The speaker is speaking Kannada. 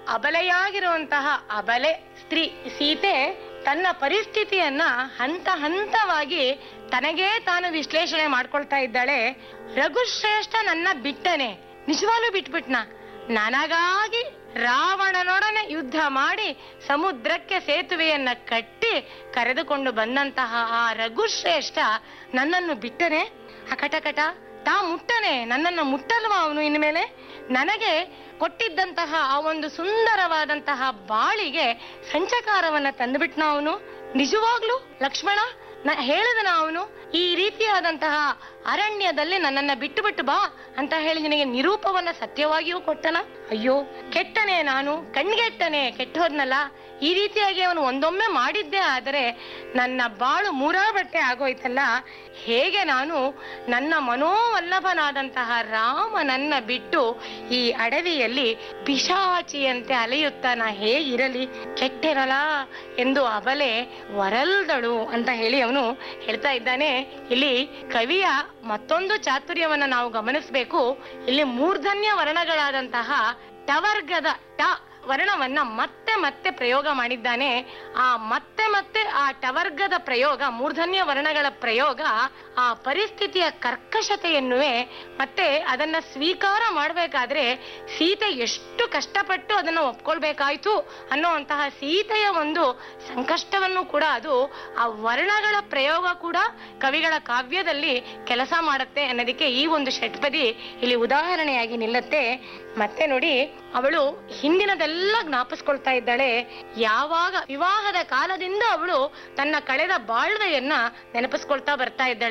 ಅಬಲೆಯಾಗಿರುವಂತಹ ಅಬಲೆ ಸ್ತ್ರೀ ಸೀತೆ ತನ್ನ ಪರಿಸ್ಥಿತಿಯನ್ನ ಹಂತ ಹಂತವಾಗಿ ತನಗೇ ತಾನು ವಿಶ್ಲೇಷಣೆ ಮಾಡ್ಕೊಳ್ತಾ ಇದ್ದಾಳೆ ರಘುಶ್ರೇಷ್ಠ ನನ್ನ ಬಿಟ್ಟನೆ ನಿಜವಾಗ್ಲೂ ಬಿಟ್ಬಿಟ್ನ ನನಗಾಗಿ ರಾವಣನೊಡನೆ ಯುದ್ಧ ಮಾಡಿ ಸಮುದ್ರಕ್ಕೆ ಸೇತುವೆಯನ್ನ ಕಟ್ಟಿ ಕರೆದುಕೊಂಡು ಬಂದಂತಹ ಆ ರಘುಶ್ರೇಷ್ಠ ನನ್ನನ್ನು ಬಿಟ್ಟನೆ ಅಕಟಕಟ ತಾ ಮುಟ್ಟನೆ ನನ್ನನ್ನು ಮುಟ್ಟಲ್ವಾ ಅವನು ಇನ್ಮೇಲೆ ನನಗೆ ಕೊಟ್ಟಿದ್ದಂತಹ ಆ ಒಂದು ಸುಂದರವಾದಂತಹ ಬಾಳಿಗೆ ಸಂಚಕಾರವನ್ನ ತಂದುಬಿಟ್ನ ಅವನು ನಿಜವಾಗ್ಲೂ ಲಕ್ಷ್ಮಣ ನ ಹೇಳಿದನ ಅವನು ಈ ರೀತಿಯಾದಂತಹ ಅರಣ್ಯದಲ್ಲಿ ನನ್ನನ್ನ ಬಿಟ್ಟು ಬಿಟ್ಟು ಬಾ ಅಂತ ಹೇಳಿ ನಿನಗೆ ನಿರೂಪವನ್ನ ಸತ್ಯವಾಗಿಯೂ ಕೊಟ್ಟನ ಅಯ್ಯೋ ಕೆಟ್ಟನೆ ನಾನು ಕಣ್ಗೆಟ್ಟನೆ ಕೆಟ್ಟೋದ್ನಲ್ಲ ಈ ರೀತಿಯಾಗಿ ಅವನು ಒಂದೊಮ್ಮೆ ಮಾಡಿದ್ದೇ ಆದರೆ ನನ್ನ ಬಾಳು ಮೂರಾ ಬಟ್ಟೆ ಆಗೋಯ್ತಲ್ಲ ಹೇಗೆ ನಾನು ನನ್ನ ಮನೋವಲ್ಲಭನಾದಂತಹ ರಾಮನನ್ನ ಬಿಟ್ಟು ಈ ಅಡವಿಯಲ್ಲಿ ಪಿಶಾಚಿಯಂತೆ ಅಲೆಯುತ್ತಾ ನಾ ಹೇಗಿರಲಿ ಕೆಟ್ಟಿರಲ ಎಂದು ಅಬಲೆ ವರಲ್ದಳು ಅಂತ ಹೇಳಿ ಅವನು ಹೇಳ್ತಾ ಇದ್ದಾನೆ ಇಲ್ಲಿ ಕವಿಯ ಮತ್ತೊಂದು ಚಾತುರ್ಯವನ್ನ ನಾವು ಗಮನಿಸಬೇಕು ಇಲ್ಲಿ ಮೂರ್ಧನ್ಯ ವರ್ಣಗಳಾದಂತಹ ಟವರ್ಗದ ಟ ವರ್ಣವನ್ನ ಮತ್ತೆ ಮತ್ತೆ ಪ್ರಯೋಗ ಮಾಡಿದ್ದಾನೆ ಆ ಮತ್ತೆ ಮತ್ತೆ ಆ ಟವರ್ಗದ ಪ್ರಯೋಗ ಮೂರ್ಧನ್ಯ ವರ್ಣಗಳ ಪ್ರಯೋಗ ಆ ಪರಿಸ್ಥಿತಿಯ ಕರ್ಕಶತೆಯನ್ನುವೆ ಮತ್ತೆ ಅದನ್ನ ಸ್ವೀಕಾರ ಮಾಡಬೇಕಾದ್ರೆ ಸೀತೆ ಎಷ್ಟು ಕಷ್ಟಪಟ್ಟು ಅದನ್ನ ಒಪ್ಕೊಳ್ಬೇಕಾಯ್ತು ಅನ್ನುವಂತಹ ಸೀತೆಯ ಒಂದು ಸಂಕಷ್ಟವನ್ನು ಕೂಡ ಅದು ಆ ವರ್ಣಗಳ ಪ್ರಯೋಗ ಕೂಡ ಕವಿಗಳ ಕಾವ್ಯದಲ್ಲಿ ಕೆಲಸ ಮಾಡುತ್ತೆ ಅನ್ನೋದಕ್ಕೆ ಈ ಒಂದು ಷಟ್ಪದಿ ಇಲ್ಲಿ ಉದಾಹರಣೆಯಾಗಿ ನಿಲ್ಲತ್ತೆ ಮತ್ತೆ ನೋಡಿ ಅವಳು ಹಿಂದಿನದೆಲ್ಲ ಜ್ಞಾಪಿಸ್ಕೊಳ್ತಾ ಇದ್ದಾಳೆ ಯಾವಾಗ ವಿವಾಹದ ಕಾಲದಿಂದ ಅವಳು ತನ್ನ ಕಳೆದ ಬಾಳ್ವೆಯನ್ನ ನೆನಪಿಸ್ಕೊಳ್ತಾ ಬರ್ತಾ ಇದ್ದಾಳೆ